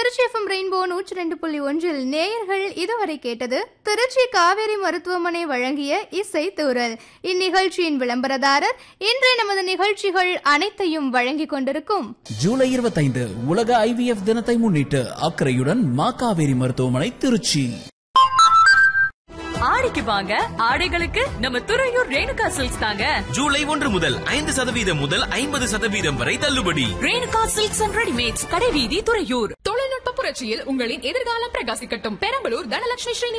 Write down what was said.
Trichy FM rainbow நூற்றி ரெண்டு புள்ளி ஒன்றில் நேயர்கள் இதுவரை கேட்டது திருச்சி காவேரி மருத்துவமனை வழங்கிய இசை தூரல் இந்நிகழ்ச்சியின் விளம்பரதாரர் இன்றைய நமது நிகழ்ச்சிகள் அனைத்தையும் வழங்கிக் கொண்டிருக்கும் ஜூலை 25 உலக ஐவிஎஃப் தினத்தை முன்னிட்டு அக்கறையுடன் மா காவேரி மருத்துவமனை திருச்சி ஆடிக்கு வாங்க ஆடைகளுக்கு நம்ம துறையூர் ரேணுகா சில்க்ஸ் தாங்க ஜூலை ஒன்று முதல் ஐந்து சதவீதம் முதல் ஐம்பது சதவீதம் வரை தள்ளுபடி ரேணுகா சில்க்ஸ் அண்ட் ரெடிமேட்ஸ் கடைவீதி துறையூர் தொழில்நுட்ப புரட்சியில் உங்களின் எதிர்காலம் பிரகாசிக்கட்டும் பெரம்பலூர் தனலட்சுமி ஸ்ரீ